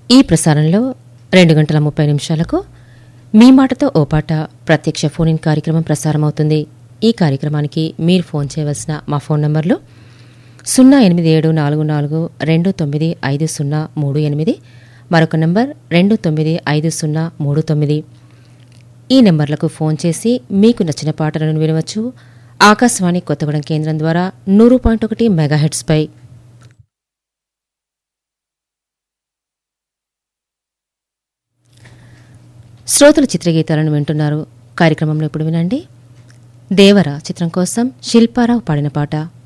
ఈ ప్రసారంలో రెండు గంటల ముప్పై నిమిషాలకు మీ మాటతో ఓ పాట ప్రత్యక్ష ఫోన్ ఇన్ కార్యక్రమం ప్రసారమవుతుంది ఈ కార్యక్రమానికి మీరు ఫోన్ చేయవలసిన మా ఫోన్ నంబర్లు సున్నా ఎనిమిది ఏడు నాలుగు నాలుగు రెండు తొమ్మిది ఐదు సున్నా మూడు ఎనిమిది మరొక నంబర్ రెండు తొమ్మిది ఐదు సున్నా మూడు తొమ్మిది ఈ నెంబర్లకు ఫోన్ చేసి మీకు నచ్చిన పాటలను వినవచ్చు ఆకాశవాణి కొత్తగూడెం కేంద్రం ద్వారా నూరు పాయింట్ ఒకటి మెగాహెట్స్పై శ్రోతల చిత్రగీతాలను వింటున్నారు కార్యక్రమంలో ఇప్పుడు వినండి దేవర చిత్రం కోసం శిల్పారావు పాడిన పాట